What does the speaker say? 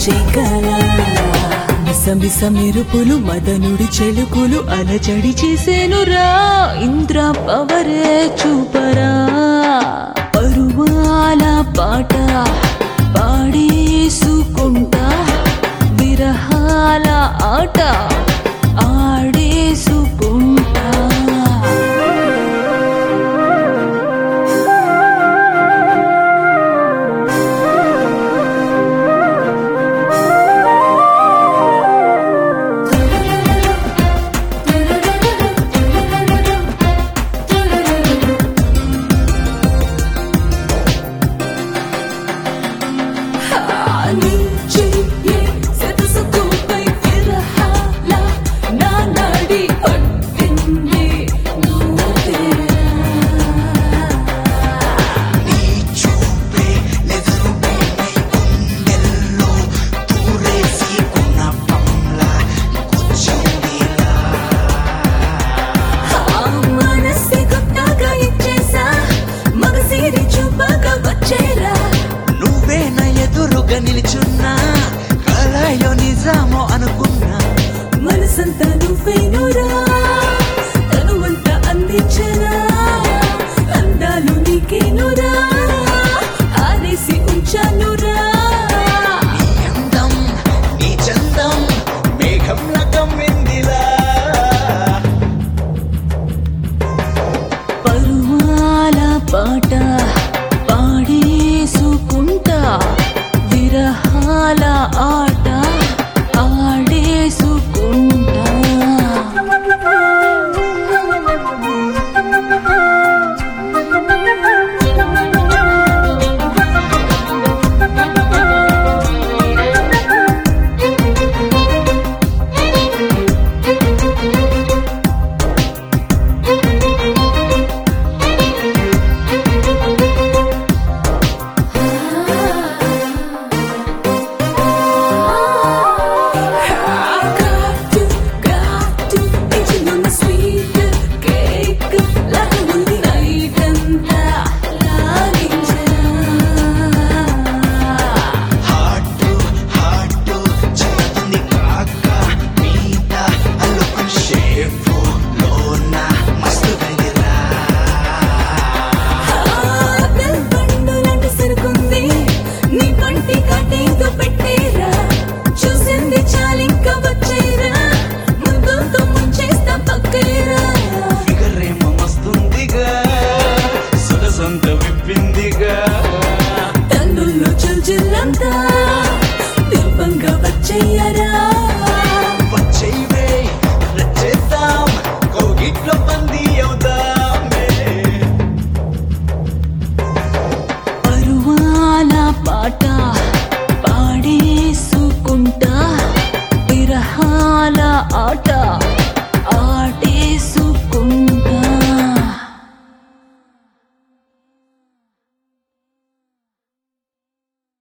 వచ్చే కళ మిసమిస మెరుపులు మదనుడి చెలుకులు అలజడి చేసేనురా ఇంద్ర పవరే చూపరా పరువాల పాట పాడేసుకుంటా విరహాల ఆట ఆడేసుకుంటా నీ చూపే నెదురుపై గుండెల్లో దూరేసి ఉన్న పంలా కూర్చుందిలా నువ్వే నా ఎదురుగా నిల్చున్నా కళాయిలో నిజామో అనుకున్నా మనసంతా నువ్వేనురా తనువంతా అందించరా అందాలు నీకేనురా ఆరేసి ఉంచానురా నీ అందం నీ చందం మేఘంలా కమ్మిందిలా పరువాల పాట పాడేసుకుంటా విరహాల ఆట ఆడేసుకుంటా హాటు హాటు చెప్తుంది కాక మీద అల్లుకు షేపు లోన మస్తు గదిరా చూసింది చాలింక వచ్చేరా ముందుతో ముంచేస్తా పక్కేరా ఫిగరేమో మస్తుందిగా సురసంత విప్పిందిగా తన్నుల్లో చుల్చుల్లంతా దీపంగా వచ్చేయరా వచ్చేవే నచ్చేద్దాం కోగిట్లో పంది అవుదామే పరువాల పాట పాడేసుకుంటా విరహాల ఆట